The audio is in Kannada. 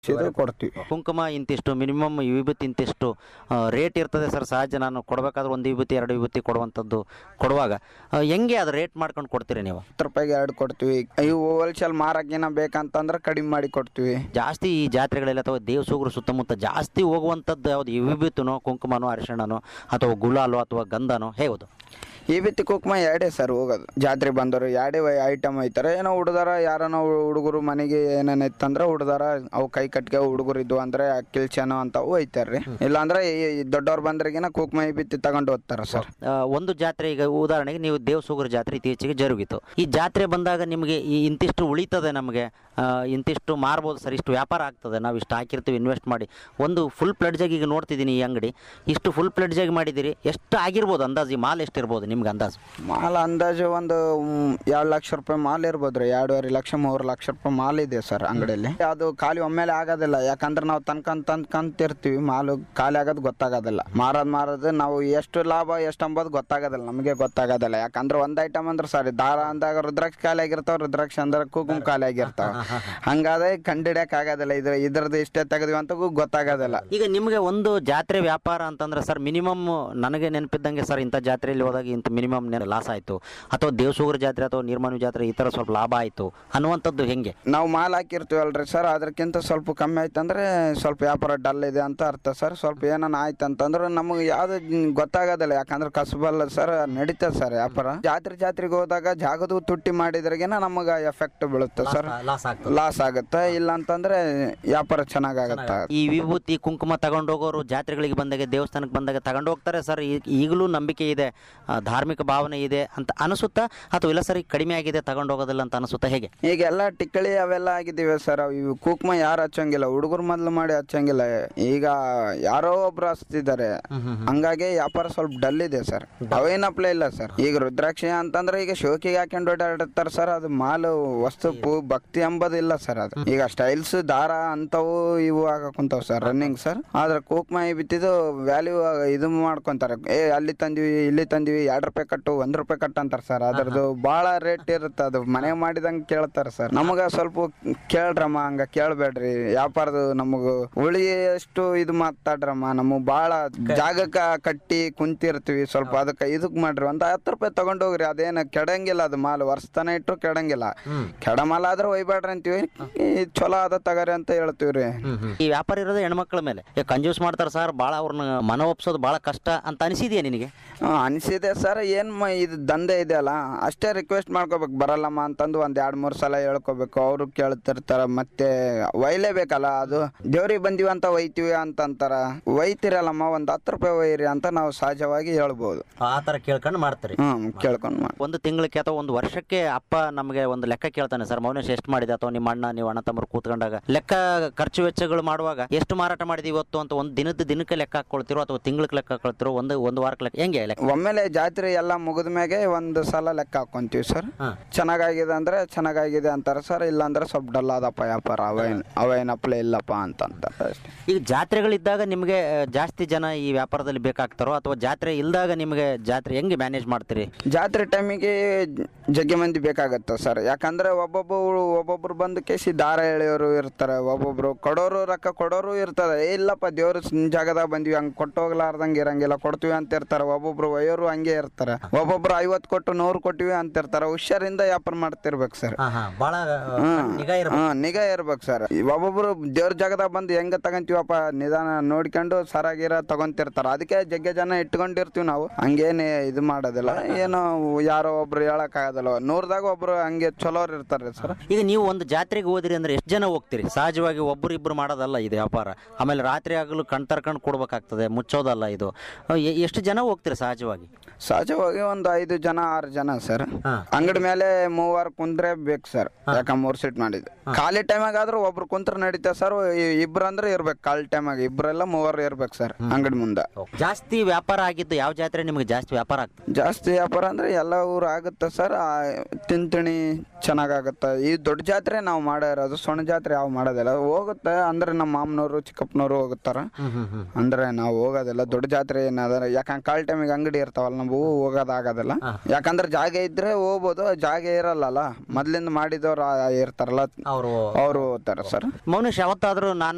ಇದು ಕೊಡ್ತೀವಿ ಕುಂಕುಮ ಇಂತಿಷ್ಟು ಮಿನಿಮಮ್ ವಿಭೂತಿ ಇಂತಿಷ್ಟು ರೇಟ್ ಇರ್ತದೆ ಸರ್ ಸಹಜ ನಾನು ಕೊಡಬೇಕಾದ್ರೆ ಒಂದು ವಿಭೂತಿ ಎರಡು ವಿಭೂತಿ ಕೊಡುವಂಥದ್ದು ಕೊಡುವಾಗ ಆ, ಹೆಂಗೆ ಅದು ರೇಟ್ ಮಾಡ್ಕೊಂಡು ಕೊಡ್ತೀರಿ ನೀವು ಹತ್ತು ರೂಪಾಯಿಗೆ ಎರಡು ಕೊಡ್ತೀವಿ ಇವು ಹೋಲ್ಸೇಲ್ ಮಾರಕ್ಕೇನ ಬೇಕಂತಂದ್ರೆ ಕಡಿಮೆ ಮಾಡಿ ಕೊಡ್ತೀವಿ ಜಾಸ್ತಿ ಈ ಜಾತ್ರೆಗಳಲ್ಲಿ ಅಥವಾ ದೇವಸೂಗರು ಸುತ್ತಮುತ್ತ ಜಾಸ್ತಿ ಹೋಗುವಂಥದ್ದು ಯಾವುದು ಈ ವಿಭೂತಿನೋ ಕುಂಕುಮನೋ ಅರಿಶಿಣನೋ ಅಥವಾ ಗುಲಾಲು ಅಥವಾ ಗಂಧನೋ ಹೇಗೋದು ಈ ಬಿತ್ತಿ ಕುಕ್ಮ ಎರಡೇ ಸರ್ ಹೋಗೋದು ಜಾತ್ರೆ ಬಂದವರು ಎರಡೇ ಐಟಮ್ ಐತಾರೆ ಏನೋ ಹುಡುದಾರ ಯಾರನೋ ಹುಡುಗರು ಮನೆಗೆ ಏನೇನು ಇತ್ತಂದ್ರೆ ಹುಡುದಾರ ಅವು ಕೈ ಕಟ್ಗೆ ಹುಡುಗರು ಇದ್ವು ಅಂದ್ರೆ ಕಿಲ್ಚನೋ ಅಂತವು ಒಯ್ತಾರ್ರಿ ಇಲ್ಲಾಂದ್ರೆ ಈ ದೊಡ್ಡವ್ರು ಬಂದ್ರಿಗಿನ ಕುಕ್ಮ ಈ ಬಿತ್ತಿ ತಗೊಂಡು ಹೋಗ್ತಾರ ಸರ್ ಆ, ಒಂದು ಜಾತ್ರೆ ಈಗ ಉದಾಹರಣೆಗೆ ನೀವು ದೇವಸೂಗರ ಜಾತ್ರೆ ಇತ್ತೀಚೆಗೆ ಜರುಗಿತು ಈ ಜಾತ್ರೆ ಬಂದಾಗ ನಿಮಗೆ ಈ ಇಂತಿಷ್ಟು ಉಳಿತದೆ ನಮಗೆ ಆ, ಇಂತಿಷ್ಟು ಮಾರ್ಬೋದು ಸರ್ ಇಷ್ಟು ವ್ಯಾಪಾರ ಆಗ್ತದೆ ನಾವು ಇಷ್ಟು ಹಾಕಿರ್ತೀವಿ ಇನ್ವೆಸ್ಟ್ ಮಾಡಿ ಒಂದು ಫುಲ್ ಪ್ಲೆಡ್ಜಾಗಿ ಈಗ ನೋಡ್ತಿದ್ದೀನಿ ಈ ಅಂಗಡಿ ಇಷ್ಟು ಫುಲ್ ಪ್ಲೆಡ್ಜಾಗಿ ಮಾಡಿದ್ದೀರಿ ಎಷ್ಟು ಆಗಿರ್ಬೋದು ಅಂದಾಜು ಈ ಮಾಲ್ ಎಷ್ಟಿರ್ಬೋದು ನಿಮ್ಗೆ ಅಂದಾಜು ಮಾಲ್ ಅಂದಾಜು ಒಂದು ಮ್, ಎರಡು ಲಕ್ಷ ರೂಪಾಯಿ ಮಾಲ್ ಇರ್ಬೋದ್ರಿ ಎರಡೂವರೆ ಲಕ್ಷ ಮೂರು ಲಕ್ಷ ರೂಪಾಯಿ ಮಾಲ್ ಇದೆ ಸರ್ ಅಂಗಡಿಯಲ್ಲಿ ಅದು ಖಾಲಿ ಒಮ್ಮೆಲೆ ಆಗೋದಿಲ್ಲ ಯಾಕಂದ್ರೆ ನಾವು ತನ್ಕಂತ ತನ್ಕಂತಿರ್ತೀವಿ ಮಾಲು ಖಾಲಿ ಆಗೋದು ಗೊತ್ತಾಗೋದಿಲ್ಲ ಮಾರೋದು ಮಾರೋದು ನಾವು ಎಷ್ಟು ಲಾಭ ಎಷ್ಟು ಅಂಬೋದು ಗೊತ್ತಾಗೋದಿಲ್ಲ ನಮಗೆ ಗೊತ್ತಾಗೋದಿಲ್ಲ ಯಾಕಂದ್ರೆ ಒಂದು ಐಟಮ್ ಅಂದ್ರೆ ಸಾರಿ ದಾರ ಅಂದಾಗ ರುದ್ರಾಕ್ಷ ಖಾಲಿ ಆಗಿರ್ತಾವ ರುದ್ರಾಕ್ಷ ಅಂದ್ರೆ ಕುಕುಮ್ ಖಾಲಿ ಆಗಿರ್ತಾವ ಹಂಗಾದ್ರೆ ಕಂಡಿಡಿಯಕ್ ಆಗೋದಿಲ್ಲ ಇದು ಇದ್ರದ್ದು ಇಷ್ಟೇ ತೆಗೆದ್ವಿ ಅಂತ ಗೊತ್ತಾಗೋದಿಲ್ಲ ಈಗ ನಿಮಗೆ ಒಂದು ಜಾತ್ರೆ ವ್ಯಾಪಾರ ಅಂತಂದ್ರೆ ಸರ್ ಮಿನಿಮಮ್ ನನಗೆ ನೆನಪಿದ್ದಂಗೆ ಸರ್ ಇಂಥ ಜಾತ್ರೆಯಲ್ಲಿ ಹೋದಾಗ ಇಂಥ ಮಿನಿಮಮ್ ಲಾಸ್ ಆಯಿತು ಅಥವಾ ದೇವಸೂಗರ ಜಾತ್ರೆ ಅಥವಾ ನಿರ್ಮಾಣ ಜಾತ್ರೆ ಈ ಥರ ಸ್ವಲ್ಪ ಲಾಭ ಆಯಿತು ಅನ್ನುವಂಥದ್ದು ಹೆಂಗೆ ನಾವು ಮಾಲ್ ಹಾಕಿರ್ತೀವಲ್ರಿ ಸರ್ ಅದಕ್ಕಿಂತ ಸ್ವಲ್ಪ ಕಮ್ಮಿ ಆಯ್ತಂದ್ರೆ ಸ್ವಲ್ಪ ವ್ಯಾಪಾರ ಡಲ್ ಇದೆ ಅಂತ ಅರ್ಥ ಸರ್ ಸ್ವಲ್ಪ ಏನಾನ ಆಯ್ತು ಅಂತಂದ್ರೆ ನಮಗೆ ಯಾವ್ದು ಗೊತ್ತಾಗೋದಿಲ್ಲ ಯಾಕಂದ್ರೆ ಕಸಬಲ್ಲ ಸರ್ ನಡೀತದೆ ಸರ್ ವ್ಯಾಪಾರ ಜಾತ್ರೆ ಜಾತ್ರೆಗೆ ಹೋದಾಗ ಜಾಗದ ತುಟ್ಟಿ ಮಾಡಿದ್ರಿಗೆನ ನಮಗೆ ಎಫೆಕ್ಟ್ ಬೀಳುತ್ತೆ ಸರ್ ಲಾಸ್ ಆಗ್ತದೆ ಲಾಸ್ ಆಗುತ್ತೆ ಇಲ್ಲ ಅಂತಂದ್ರೆ ವ್ಯಾಪಾರ ಚೆನ್ನಾಗಾಗತ್ತೆ ಈ ವಿಭೂತಿ ಕುಂಕುಮ ತಗೊಂಡು ಹೋಗೋರು ಜಾತ್ರೆಗಳಿಗೆ ಬಂದಾಗ ದೇವಸ್ಥಾನಕ್ಕೆ ಬಂದಾಗ ತಗೊಂಡು ಹೋಗ್ತಾರೆ ಸರ್ ಈ- ಈಗಲೂ ನಂಬಿಕೆ ಇದೆ ಆ, ಧಾರ್ಮಿಕ ಭಾವನೆ ಇದೆ ಅಂತ ಅನಿಸುತ್ತಾ ಅಥವಾ ಇಲ್ಲ ಸರ್ ಈಗ ಕಡಿಮೆ ಆಗಿದೆ ತಗೊಂಡು ಹೋಗೋದಿಲ್ಲ ಅಂತ ಅನಿಸುತ್ತಾ ಹೇಗೆ ಈಗೆಲ್ಲ ಟಿಕ್ಕಳಿ ಅವೆಲ್ಲ ಆಗಿದ್ದೀವಿ ಸರ್ ಇವು ಕುಕ್ಮ ಯಾರು ಹಚ್ಚಂಗಿಲ್ಲ ಹುಡುಗರು ಮೊದ್ಲು ಮಾಡಿ ಹಚ್ಚಂಗಿಲ್ಲ ಈಗ ಯಾರೋ ಒಬ್ರು ಹಚ್ತಿದ್ದಾರೆ ಹಂಗಾಗಿ ವ್ಯಾಪಾರ ಸ್ವಲ್ಪ ಡಲ್ ಇದೆ ಸರ್ ಅವೇನಪ್ಲೇ ಇಲ್ಲ ಸರ್ ಈಗ ರುದ್ರಾಕ್ಷಿ ಅಂತಂದ್ರೆ ಈಗ ಶೋಕಿಗೆ ಹಾಕೊಂಡು ಓಡಾಡಿರ್ತಾರೆ ಸರ್ ಅದು ಮಾಲು ವಸ್ತು ಪೂ ಭಕ್ತಿ ಎಂಬುದಿಲ್ಲ ಸರ್ ಅದು ಈಗ ಸ್ಟೈಲ್ಸ್ ದಾರ ಅಂತವು ಇವು ಆಗಕ್ ಕುಂತಾವ್ ಸರ್ ರನ್ನಿಂಗ್ ಸರ್ ಆದ್ರೆ ಕುಕ್ಮ ಬಿತ್ತಿದ್ದು ವ್ಯಾಲ್ಯೂ ಇದು ಮಾಡ್ಕೊಂತಾರೆ ಏ ಅಲ್ಲಿ ತಂದಿವಿ ಇಲ್ಲಿ ತಂದಿವಿ ಎರಡು ರೂಪಾಯಿ ಕಟ್ಟು ಒಂದ್ ರೂಪಾಯಿ ಕಟ್ಟು ಅಂತಾರೆ ಸರ್ ಅದ್ರದ್ದು ಬಹಳ ರೇಟ್ ಇರುತ್ತೆ ಅದು ಮನೆ ಮಾಡಿದಂಗೆ ಕೇಳ್ತಾರೆ ಸರ್ ನಮಗ ಸ್ವಲ್ಪ ಕೇಳ್ರಮ್ಮ ಹಂಗ ಕೇಳ್ಬೇಡ್ರಿ ವ್ಯಾಪಾರದ ನಮಗ ಉಳಿಯಷ್ಟು ಇದು ಮಾತಾಡ್ರಮ್ಮ ನಮಗ್ ಬಹಳ ಜಾಗಕ್ಕ ಕಟ್ಟಿ ಕುಂತಿರ್ತೀವಿ ಸ್ವಲ್ಪ ಅದಕ್ಕೆ ಇದಕ್ ಮಾಡ್ರಿ ಒಂದ್ ಹತ್ತು ರೂಪಾಯಿ ತಗೊಂಡ್ ಹೋಗ್ರಿ ಅದೇನು ಕೆಡಂಗಿಲ್ಲ ಅದು ಮಾಲ್ ವರ್ಷತನ ಇಟ್ರು ಕೆಡಂಗಿಲ್ಲ ಕೆಡ ಮಾಲ್ ಆದ್ರೆ ಒಯ್ಬೇಡ್ರಿ ಅಂತೀವಿ ಈ ಚಲೋ ಅದ ತಗರಿ ಅಂತ ಹೇಳ್ತೀವ್ರಿ ಈ ವ್ಯಾಪಾರ ಇರೋದು ಹೆಣ್ಮಕ್ಳ ಮೇಲೆ ಈಗ ಕಂಜೂಸ್ ಮಾಡ್ತಾರೆ ಸರ್ ಭಾಳ ಅವ್ರನ್ನ ಮನ ಒಪ್ಸೋದು ಭಾಳ ಕಷ್ಟ ಅಂತ ಅನಿಸಿದೆಯಾ ನಿನಗೆ ಹ್ಮ್, ಅನಿಸಿದೆ ಸರ್ ಏನ್ ಮ ಇದು ದಂಧೆ ಇದೆ ಅಲ್ಲ ಅಷ್ಟೇ ರಿಕ್ವೆಸ್ಟ್ ಮಾಡ್ಕೋಬೇಕು ಬರಲ್ಲಮ್ಮ ಅಂತಂದು ಒಂದ್ ಎರಡ್ ಮೂರ್ ಸಲ ಹೇಳ್ಕೋಬೇಕು ಅವರು ಕೇಳ್ತಿರ್ತಾರ ಮತ್ತೆ ಒಯ್ಲೇಬೇಕಲ್ಲ ಅದು ದೇವ್ರಿಗೆ ಬಂದಿವಿ ಅಂತ ಒಯ್ತೀವಿ ಅಂತ ಅಂತಾರ ಒಯ್ತಿರಲ್ಲಮ್ಮ ಒಂದ್ ಹತ್ತು ರೂಪಾಯಿ ಒಯ್ಯಿರಿ ಅಂತ ನಾವು ಸಹಜವಾಗಿ ಹೇಳ್ಬೋದು ಆ ಥರ ಕೇಳ್ಕೊಂಡು ಮಾಡ್ತಾರೆ ಹ್ಮ್ ಕೇಳ್ಕೊಂಡ್ ಮಾಡಿ ಒಂದು ತಿಂಗಳಿಗೆ ಅಥವಾ ಒಂದು ವರ್ಷಕ್ಕೆ ಅಪ್ಪ ನಮಗೆ ಒಂದು ಲೆಕ್ಕ ಕೇಳ್ತಾನೆ ಸರ್ ಮೌನೇಶ್ ಎಷ್ಟು ಮಾಡಿದೆ ಅಥವಾ ನಿಮ್ಮ ಅಣ್ಣ ನೀವು ಅಣ್ಣ ತಮ್ಮರು ಕೂತ್ಕೊಂಡಾಗ ಲೆಕ್ಕ ಖರ್ಚು ವೆಚ್ಚಗಳು ಮಾಡುವಾಗ ಎಷ್ಟು ಮಾರಾಟ ಮಾಡಿದೀವಿ ಇವತ್ತು ಅಂತ ಒಂದು ದಿನದ ದಿನಕ್ಕೆ ಲೆಕ್ಕ ಹಾಕೊಳ್ತಿರೋ ಅಥವಾ ತಿಂಗಳಿಗೆ ಲೆಕ್ಕ ಹಾಕೊಳ್ತಿರೋ ಒಂದು ಒಂದು ವಾರಕ್ಕೆ ಲೆಕ್ಕ ಹೆಂಗೆ ಲೆಕ್ಕ ಒಮ್ಮೆಲೆ ಜಾತ್ರೆ ಎಲ್ಲ ಮುಗಿದ ಮ್ಯಾಗೆ ಒಂದು ಸಲ ಲೆಕ್ಕ ಹಾಕೊಂತೀವಿ ಸರ್ ಹಾಂ ಚೆನ್ನಾಗಾಗಿದೆ ಅಂದ್ರೆ ಚೆನ್ನಾಗಾಗಿದೆ ಅಂತಾರೆ ಸರ್ ಇಲ್ಲಾಂದ್ರೆ ಸ್ವಲ್ಪ ಡಲ್ ಆದಪ್ಪ ವ್ಯಾಪಾರ ಅವೇನ್ ಅವೇನಪ್ಲೆ ಇಲ್ಲಪ್ಪ ಅಂತ ಅಂತಾರೆ ಅಷ್ಟೇ ಈಗ ಜಾತ್ರೆಗಳಿದ್ದಾಗ ನಿಮಗೆ ಆ, ಜಾಸ್ತಿ ಜನ ಈ ವ್ಯಾಪಾರದಲ್ಲಿ ಬೇಕಾಗ್ತಾರೋ ಅಥವಾ ಜಾತ್ರೆ ಇಲ್ದಾಗ ನಿಮಗೆ ಜಾತ್ರೆ ಹೆಂಗೆ ಮ್ಯಾನೇಜ್ ಮಾಡ್ತೀರಿ ಜಾತ್ರೆ ಟೈಮಿಗೆ ಜಗ್ಗೆ ಮಂದಿ ಬೇಕಾಗತ್ತೆ ಸರ್ ಯಾಕಂದ್ರೆ ಒಬ್ಬೊಬ್ಬರು ಒಬ್ಬೊಬ್ರು ಬಂದು ಕೇಸಿ ದಾರ ಎಳೆಯೋರು ಇರ್ತಾರೆ ಒಬ್ಬೊಬ್ರು ಕೊಡೋರು ರೊಕ್ಕ ಕೊಡೋರು ಇರ್ತದೆ ಏ ಇಲ್ಲಪ್ಪ ದೇವ್ರ ಜಾಗದಾಗ ಬಂದ್ವಿ ಹಂಗೆ ಕೊಟ್ಟೋಗ್ಲಾರ್ದಂಗೆ ಇರಂಗಿಲ್ಲ ಕೊಡ್ತೀವಿ ಅಂತ ಇರ್ತಾರೆ ಒಬ್ಬೊಬ್ರು ಒಯ್ಯೋರು ಹಂಗೆ ಇರ್ತಾರೆ ಒಬ್ಬೊಬ್ರು ಐವತ್ತು ಕೊಟ್ಟು ನೂರು ಕೊಟ್ಟಿವಿ ಅಂತ ಇರ್ತಾರೆ ಹುಷಾರಿಂದ ವ್ಯಾಪಾರ ಮಾಡ್ತಿರ್ಬೇಕು ಸರ್ ಹಾಂ ಹಾಂ ಭಾಳ ನಿಗಾ ಇರ್ಬೇಕು ಹ್ಮ್ ನಿಗಾ ಇರ್ಬೇಕು ಸರ್ ಒಬ್ಬೊಬ್ರು ದೇವ್ರ ಜಾಗದಾಗ ಬಂದು ಹೆಂಗ ತಗೊಂತೀವಪ್ಪ ನಿಧಾನ ನೋಡ್ಕೊಂಡು ಸರಾಗಿರ ತಗೊಂತಿರ್ತಾರ ಅದಕ್ಕೆ ಜಗ್ಗೆ ಜನ ಇಟ್ಕೊಂಡಿರ್ತೀವಿ ನಾವು ಹಂಗೇನೆ ಇದು ಮಾಡೋದಿಲ್ಲ ಏನೋ ಯಾರೋ ಒಬ್ರು ಹೇಳಕ್ ಆಗೋದಿಲ್ಲ ನೂರದಾಗ ಒಬ್ರು ಹಂಗೆ ಚಲೋರ್ ಇರ್ತಾರೆ ಸರ್ ಈಗ ನೀವು ಒಂದು ಜಾತ್ರೆಗೆ ಹೋದ್ರಿ ಅಂದ್ರೆ ಎಷ್ಟು ಜನ ಹೋಗ್ತೀರಿ ಸಹಜವಾಗಿ ಒಬ್ಬರು ಇಬ್ಬರು ಮಾಡೋದಲ್ಲ ಇದು ವ್ಯಾಪಾರ ಆಮೇಲೆ ರಾತ್ರಿ ಆಗಲು ಕಣ್ ತರ್ಕೊಂಡು ಕೊಡ್ಬೇಕಾಗ್ತದೆ ಮುಚ್ಚೋದಲ್ಲ ಇದು ಅಹ್, ಎ- ಎಷ್ಟು ಜನ ಹೋಗ್ತೀರಿ ಸಹಜವಾಗಿ ಸಹಜವಾಗಿ ಒಂದು ಐದು ಜನ ಆರು ಜನ ಸರ್ ಹಾ. ಅಂಗಡಿ ಮೇಲೆ ಮೂವರು ಕುಂದ್ರೆ ಬೇಕು ಸರ್ ಯಾಕ ಮೂರ್ ಸೀಟ್ ಮಾಡಿದ್ದು ಖಾಲಿ ಟೈಮಾಗ ಆದ್ರೂ ಒಬ್ರು ಕುಂತ್ರ ನಡೀತಾ ಸರ್ ಇಬ್ರು ಅಂದ್ರೆ ಇರ್ಬೇಕು ಖಾಲಿ ಟೈಮಾಗ ಇಬ್ರೆಲ್ಲ ಮೂವರು ಇರ್ಬೇಕು ಸರ್ ಅಂಗಡಿ ಮುಂದೆ ಜಾಸ್ತಿ ವ್ಯಾಪಾರ ಆಗಿದ್ದು ಯಾವ ಜಾತ್ರೆ ನಿಮಗೆ ಜಾಸ್ತಿ ವ್ಯಾಪಾರ ಆಗ್ತದೆ ಜಾಸ್ತಿ ವ್ಯಾಪಾರ ಅಂದ್ರೆ ಎಲ್ಲ ಊರು ಆಗುತ್ತೆ ಸರ್ ಆ, ತಿಂತಿಣಿ ಚೆನ್ನಾಗಾಗುತ್ತೆ ಈ ದೊಡ್ಡ ಜಾತ್ರೆ ನಾವು ಮಾಡೋ ಇರೋದು ಸಣ್ಣ ಜಾತ್ರೆ ಯಾವ ಮಾಡೋದಿಲ್ಲ ಹೋಗುತ್ತೆ ಅಂದ್ರೆ ನಮ್ಮ ಮಾಮನವರು ಚಿಕ್ಕಪ್ಪನವರು ಹೋಗುತ್ತಾರ ಅಂದ್ರೆ ನಾವು ಹೋಗೋದಿಲ್ಲ ದೊಡ್ಡ ಜಾತ್ರೆ ಏನಾದ್ರೆ ಯಾಕಂದ್ರೆ ಕಾಲ್ ಟೈಮಿಗೆ ಅಂಗಡಿ ಇರ್ತಾವಲ್ಲ ನಾವು ಹೋಗೋದಾಗೋದಿಲ್ಲ ಯಾಕಂದ್ರೆ ಜಾಗ ಇದ್ರೆ ಹೋಗ್ಬೋದು ಜಾಗ ಇರಲ್ಲಲ್ಲ ಮೊದ್ಲಿಂದ ಮಾಡಿದವ್ರು ಆ- ಇರ್ತಾರಲ್ಲ ಅವರು ಅವರು ಹೋಗ್ತಾರೆ ಸರ್ ಮೌನೇಶ್ ಯಾವತ್ತಾದ್ರೂ ನಾನು